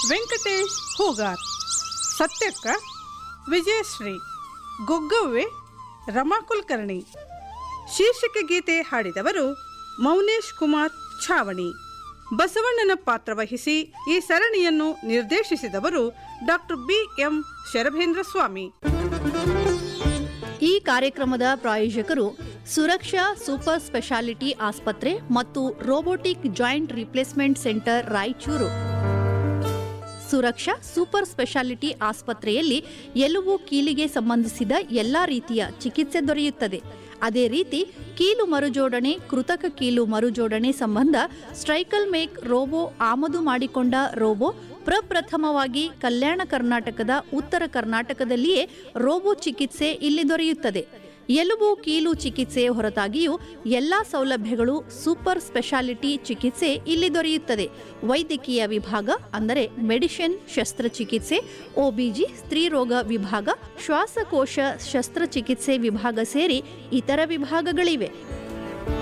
ವೆಂಕಟೇಶ್ ಹೂಗಾರ್ ಸತ್ಯಕ್ಕ ವಿಜಯಶ್ರೀ ಗೊಗ್ಗವ್ವೆ ರಮಾ ಕುಲಕರ್ಣಿ ಶೀರ್ಷಿಕೆ ಗೀತೆ ಹಾಡಿದವರು ಮೌನೇಶ್ ಕುಮಾರ್ ಛಾವಣಿ ಬಸವಣ್ಣನ ಪಾತ್ರ ವಹಿಸಿ ಈ ಸರಣಿಯನ್ನು ನಿರ್ದೇಶಿಸಿದವರು doctor B M Sharabhendra Swamy ಈ ಕಾರ್ಯಕ್ರಮದ ಪ್ರಾಯೋಜಕರು ಸುರಕ್ಷಾ ಸೂಪರ್ ಸ್ಪೆಷಾಲಿಟಿ ಆಸ್ಪತ್ರೆ ಮತ್ತು robotic joint replacement centre Raichur Suraksha super speciality ಆಸ್ಪತ್ರೆಯಲ್ಲಿ ಎಲುಬು ಕೀಲಿಗೆ ಸಂಬಂಧಿಸಿದ ಎಲ್ಲ ರೀತಿಯ ಚಿಕಿತ್ಸೆ ದೊರೆಯುತ್ತದೆ ಅದೇ ರೀತಿ ಕೀಲು ಮರುಜೋಡಣೆ ಕೃತಕ ಕೀಲು ಮರುಜೋಡಣೆ ಸಂಬಂಧ ಸ್ಟ್ರೈಕಲ್ ಮೇಕ್ ರೋಬೋ ಆಮದು ಮಾಡಿಕೊಂಡ ರೋಬೋ ಪ್ರಪ್ರಥಮವಾಗಿ ಕಲ್ಯಾಣ ಕರ್ನಾಟಕದ ಉತ್ತರ ಕರ್ನಾಟಕದಲ್ಲಿಯೇ ರೋಬೋ ಚಿಕಿತ್ಸೆ ಇಲ್ಲಿ ದೊರೆಯುತ್ತದೆ ಎಲುಬು ಕೀಲು ಚಿಕಿತ್ಸೆ ಹೊರತಾಗಿಯೂ ಎಲ್ಲಾ ಸೌಲಭ್ಯಗಳು ಸೂಪರ್ ಸ್ಪೆಷಾಲಿಟಿ ಚಿಕಿತ್ಸೆ ಇಲ್ಲಿ ದೊರೆಯುತ್ತದೆ ವೈದ್ಯಕೀಯ ವಿಭಾಗ ಅಂದರೆ ಮೆಡಿಸಿನ್ ಶಸ್ತ್ರಚಿಕಿತ್ಸೆ ಒಬಿಜಿ ಸ್ತ್ರೀರೋಗ ವಿಭಾಗ ಶ್ವಾಸಕೋಶ ಶಸ್ತ್ರಚಿಕಿತ್ಸೆ ವಿಭಾಗ ಸೇರಿ ಇತರ ವಿಭಾಗಗಳಿವೆ